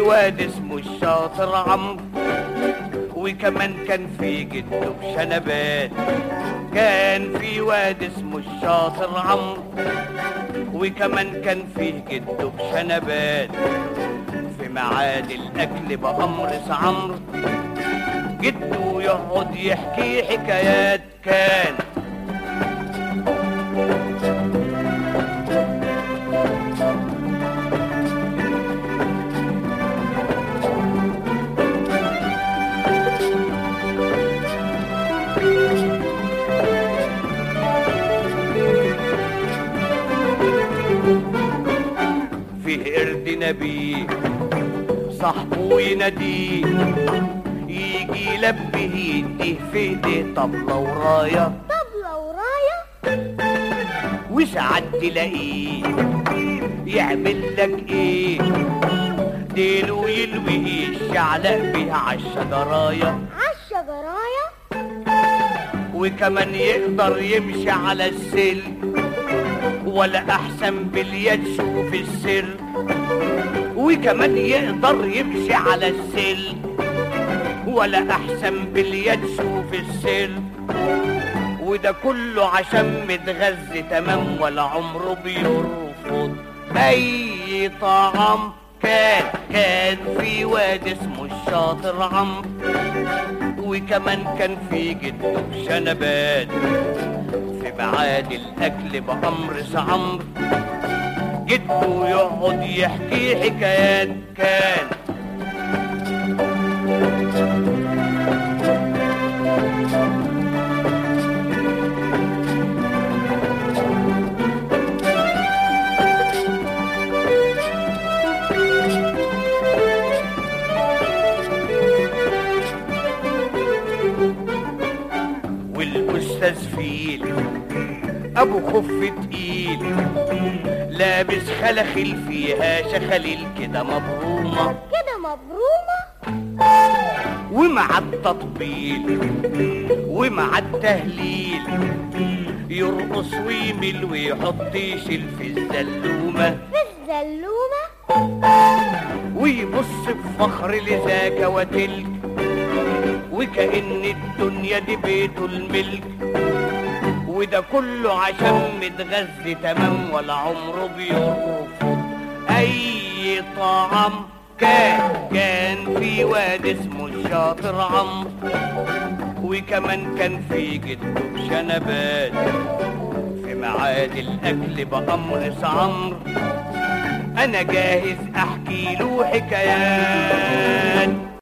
واد اسمه الشاطر عمرو وكمان كان في جده بشنبات كان في واد اسمه الشاطر عمرو وكمان كان فيه جده بشنبات في ميعاد الاكل بامر عمرو جده يقعد يحكي حكايات كان فيه قرد نبي صاحبه يناديه يجي يلبيه يديه في ايديه طبلة وراية طبلة وراية وساعات تلاقيه يعمل لك ايه ديله يلويه الشعلق بيها عالشجراية عالشجراية وكمان يقدر يمشي على السلك ولا احسن باليد شوف السر وكمان يقدر يمشي على السلك ولا احسن باليد شوف السر وده كله عشان متغذي تمام ولا عمره بيرفض اي طعام كان كان في واد اسمه الشاطر عمرو وكمان كان في جده بشنبات في ميعاد الاكل بامر عمرو جده يقعد يحكي حكايات كان والاستاذ فيل ابو خف تقيل لابس خلخل فيها شخاليل كده مبرومه كده مبرومة ومع التطبيل ومع التهليل يرقص ويمل ويحط يشيل في الزلومه في الزلومة ويبص بفخر لذاك وتلك وكأن الدنيا دي بيته الملك وده كله عشان متغذي تمام ولا عمره بيرفض اي طعام كان كان في واد اسمه الشاطر عمرو وكمان كان في جده بشنبات في ميعاد الاكل بامر عمرو انا جاهز احكي له حكايات